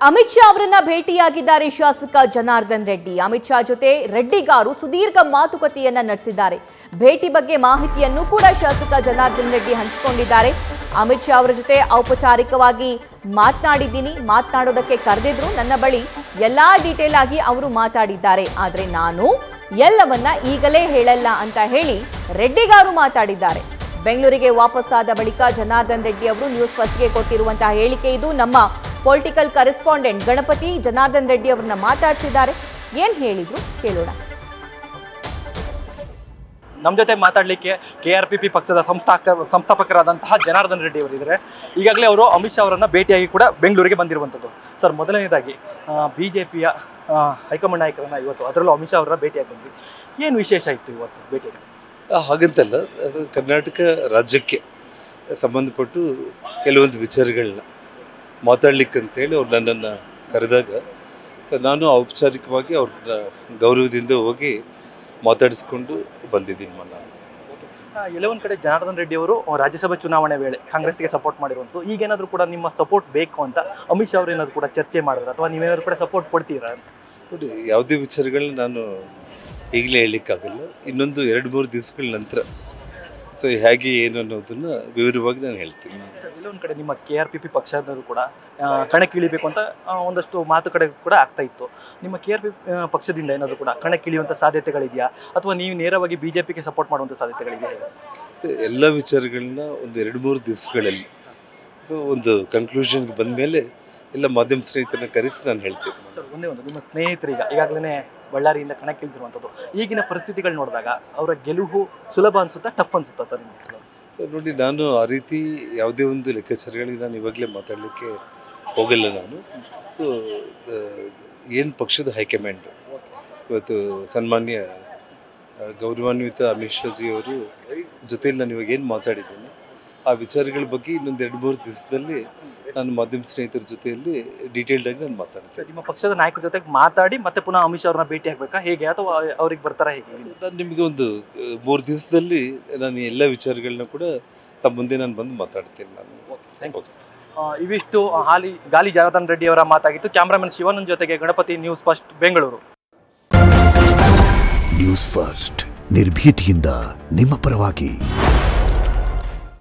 ಅಮಿತ್ ಶಾ ಅವರನ್ನ ಭೇಟಿಯಾಗಿದ್ದಾರೆ ಶಾಸಕ ಜನಾರ್ದನ್ ರೆಡ್ಡಿ ಅಮಿತ್ ಶಾ ಜೊತೆ ರೆಡ್ಡಿಗಾರು ಸುದೀರ್ಘ ಮಾತುಕತೆಯನ್ನ ನಡೆಸಿದ್ದಾರೆ ಭೇಟಿ ಬಗ್ಗೆ ಮಾಹಿತಿಯನ್ನು ಕೂಡ ಶಾಸಕ ಜನಾರ್ದನ್ ರೆಡ್ಡಿ ಹಂಚಿಕೊಂಡಿದ್ದಾರೆ ಅಮಿತ್ ಶಾ ಅವರ ಜೊತೆ ಔಪಚಾರಿಕವಾಗಿ ಮಾತನಾಡಿದ್ದೀನಿ ಮಾತನಾಡೋದಕ್ಕೆ ಕರೆದಿದ್ರು ನನ್ನ ಬಳಿ ಎಲ್ಲಾ ಡೀಟೇಲ್ ಆಗಿ ಅವರು ಮಾತಾಡಿದ್ದಾರೆ ಆದ್ರೆ ನಾನು ಎಲ್ಲವನ್ನ ಈಗಲೇ ಹೇಳಲ್ಲ ಅಂತ ಹೇಳಿ ರೆಡ್ಡಿಗಾರು ಮಾತಾಡಿದ್ದಾರೆ ಬೆಂಗಳೂರಿಗೆ ವಾಪಸ್ಸಾದ ಬಳಿಕ ಜನಾರ್ದನ್ ರೆಡ್ಡಿ ಅವರು ನ್ಯೂಸ್ ಫಸ್ಟ್ಗೆ ಕೊಟ್ಟಿರುವಂತಹ ಹೇಳಿಕೆ ಇದು ನಮ್ಮ ಪೊಲಿಟಿಕಲ್ ಕರೆಸ್ಪಾಂಡೆಂಟ್ ಗಣಪತಿ ಜನಾರ್ದನ್ ರೆಡ್ಡಿ ಅವರನ್ನ ಮಾತಾಡಿಸಿದ್ದಾರೆ ಏನ್ ಹೇಳಿದ್ರು ಕೇಳೋಣ ನಮ್ಮ ಜೊತೆ ಮಾತಾಡಲಿಕ್ಕೆ ಕೆ ಆರ್ ಪಿ ಪಿ ಪಕ್ಷದ ಸಂಸ್ಥಾಕ ಸಂಸ್ಥಾಪಕರಾದಂತಹ ಜನಾರ್ದನ್ ರೆಡ್ಡಿ ಅವರು ಇದ್ದಾರೆ ಈಗಾಗಲೇ ಅವರು ಅಮಿತ್ ಶಾ ಅವರನ್ನು ಭೇಟಿಯಾಗಿ ಕೂಡ ಬೆಂಗಳೂರಿಗೆ ಬಂದಿರುವಂಥದ್ದು ಸರ್ ಮೊದಲನೇದಾಗಿ ಬಿ ಜೆ ಪಿಯ ಹೈಕಮಾಂಡ್ ನಾಯಕರನ್ನ ಇವತ್ತು ಅದರಲ್ಲೂ ಅಮಿತ್ ಶಾ ಅವರ ಭೇಟಿಯಾಗಿ ಬಂದ್ವಿ ಏನು ವಿಶೇಷ ಇತ್ತು ಇವತ್ತು ಭೇಟಿಯಾಗಿ ಆ, ಹಾಗಂತಲ್ಲ ಅದು ಕರ್ನಾಟಕ ರಾಜ್ಯಕ್ಕೆ ಸಂಬಂಧಪಟ್ಟು ಕೆಲವೊಂದು ವಿಚಾರಗಳನ್ನ ಮಾತಾಡ್ಲಿಕ್ಕಂತೇಳಿ ಅವ್ರು ನನ್ನನ್ನು ಕರೆದಾಗ ಸೊ ನಾನು ಔಪಚಾರಿಕವಾಗಿ ಅವ್ರನ್ನ ಗೌರವದಿಂದ ಹೋಗಿ ಮಾತಾಡಿಸ್ಕೊಂಡು ಬಂದಿದ್ದೀನಿ ಮೊನ್ನೆ ಎಲ್ಲೋ ಒಂದು ಕಡೆ ಜನಾರ್ದನ್ ರೆಡ್ಡಿ ಅವರು ರಾಜ್ಯಸಭಾ ಚುನಾವಣೆ ವೇಳೆ ಕಾಂಗ್ರೆಸ್ಗೆ ಸಪೋರ್ಟ್ ಮಾಡಿರುವಂಥದ್ದು ಈಗೇನಾದರೂ ಕೂಡ ನಿಮ್ಮ ಸಪೋರ್ಟ್ ಬೇಕು ಅಂತ ಅಮಿತ್ ಶಾ ಅವರು ಏನಾದರೂ ಕೂಡ ಚರ್ಚೆ ಮಾಡಿದ್ರೆ ಅಥವಾ ನೀವೇನಾದರೂ ಕೂಡ ಸಪೋರ್ಟ್ ಕೊಡ್ತೀರಾ ಅಂತ ನೋಡಿ ಯಾವುದೇ ವಿಚಾರಗಳನ್ನ ನಾನು ಈಗಲೇ ಹೇಳಲಿಕ್ಕಾಗಲ್ಲ ಇನ್ನೊಂದು ಎರಡು ಮೂರು ದಿವಸಗಳ ನಂತರ ಸೊ ಹೇಗೆ ಏನು ಅನ್ನೋದನ್ನು ವಿವರವಾಗಿ ನಾನು ಹೇಳ್ತೀನಿ ಸರ್ ಎಲ್ಲೊಂದು ಕಡೆ ನಿಮ್ಮ ಕೆ ಆರ್ ಪಿ ಪಿ ಪಕ್ಷದವರು ಕೂಡ ಆ, ಕಣಕ್ಕಿಳಿಬೇಕು ಅಂತ ಆ, ಒಂದಷ್ಟು ಮಾತುಕತೆ ಕೂಡ ಆಗ್ತಾ ಇತ್ತು ನಿಮ್ಮ ಕೆ ಆರ್ ಪಿ ಪಕ್ಷದಿಂದ ಏನಾದರೂ ಕೂಡ ಕಣಕ್ಕಿಳಿಯುವಂಥ ಸಾಧ್ಯತೆಗಳಿದೆಯಾ ಅಥವಾ ನೀವು ನೇರವಾಗಿ ಬಿ ಜೆ ಪಿಗೆ ಸಪೋರ್ಟ್ ಮಾಡುವಂಥ ಸಾಧ್ಯತೆಗಳಿದೆಯಾ ಹೇಗೆ ಸರ್? ಎಲ್ಲ ವಿಚಾರಗಳನ್ನ ಒಂದು ಎರಡು ಮೂರು ದಿವಸಗಳಲ್ಲಿ ಸೊ ಒಂದು ಕನ್ಕ್ಲೂಷನ್ಗೆ ಬಂದ ಮೇಲೆ ಎಲ್ಲ ಮಾಧ್ಯಮ ಸ್ನೇಹಿತರನ್ನ ಕರೆಸಿ ನಾನು ಹೇಳ್ತೀನಿ ಸರ್ ಒಂದೇ ಒಂದು ನಿಮ್ಮ ಸ್ನೇಹಿತರೀಗ ಈಗಾಗಲೇ ಬಳ್ಳಾರಿಯಿಂದ ಕಣಕ್ಕಿಳಿದಿರುವಂಥದ್ದು ಈಗಿನ ಪರಿಸ್ಥಿತಿಗಳು ನೋಡಿದಾಗ ಅವರ ಗೆಲುವು ಸುಲಭ ಅನ್ಸುತ್ತಾ ಟಫ್ ಅನ್ಸುತ್ತಾ ಸರ್ ನಿಮ್ಗೆ ಸೊ ನೋಡಿ ನಾನು ಆ ರೀತಿ ಯಾವುದೇ ಒಂದು ಲೆಕ್ಕಾಚಾರಗಳಿಗೆ ನಾನು ಇವಾಗಲೇ ಮಾತಾಡಲಿಕ್ಕೆ ಹೋಗಲ್ಲ ನಾನು ಸೊ ಏನು ಪಕ್ಷದ ಹೈಕಮಾಂಡ್ ಇವತ್ತು ಸನ್ಮಾನ್ಯ ಆ, ಗೌರವಾನ್ವಿತ ಅಮಿತ್ ಶಾಜಿ ಅವರು ಜೊತೆಯಲ್ಲಿ ನಾನು ಇವಾಗ ಏನು ಮಾತಾಡಿದ್ದೀನಿ ಆ ವಿಚಾರಗಳ ಬಗ್ಗೆ ಇನ್ನೊಂದು ಎರಡು ಮೂರು ದಿವಸದಲ್ಲಿ ನಾನು ಮಾಧ್ಯಮ ಸ್ನೇಹಿತರ ಜೊತೆಯಲ್ಲಿ ಡೀಟೇಲ್ಡ್ ಆಗಿ ನಾನು ಮಾತಾಡ್ತೇನೆ ಸರ್ ನಿಮ್ಮ ಪಕ್ಷದ ನಾಯಕರ ಜೊತೆಗೆ ಮಾತಾಡಿ ಮತ್ತೆ ಪುನಃ ಅಮಿತ್ ಶಾ ಅವ್ರನ್ನ ಭೇಟಿ ಆಗ್ಬೇಕಾ ಹೇಗೆ ಅಥವಾ ಅವ್ರಿಗೆ ಬರ್ತಾರಾ ಹೇಗೆ ನಾನು ನಿಮಗೆ ಒಂದು ಆ, ಮೂರು ದಿವಸದಲ್ಲಿ ನಾನು ಎಲ್ಲ ವಿಚಾರಗಳನ್ನ ಕೂಡ ತಮ್ಮ ಮುಂದೆ ನಾನು ಬಂದು ಮಾತಾಡ್ತೀನಿ ನಾನು ಥ್ಯಾಂಕ್ ಯು ಆ, ಇವಿಷ್ಟು ಹಾಲಿ ಗಾಲಿ ಜನಾರ್ದನ್ ರೆಡ್ಡಿ ಅವರ ಮಾತಾಗಿತ್ತು ಕ್ಯಾಮ್ರಾಮನ್ ಶಿವಾನಂದ್ ಜೊತೆಗೆ Ganapati news first Bengaluru news first ನಿರ್ಭೀತಿಯಿಂದ ನಿಮ್ಮ ಪರವಾಗಿ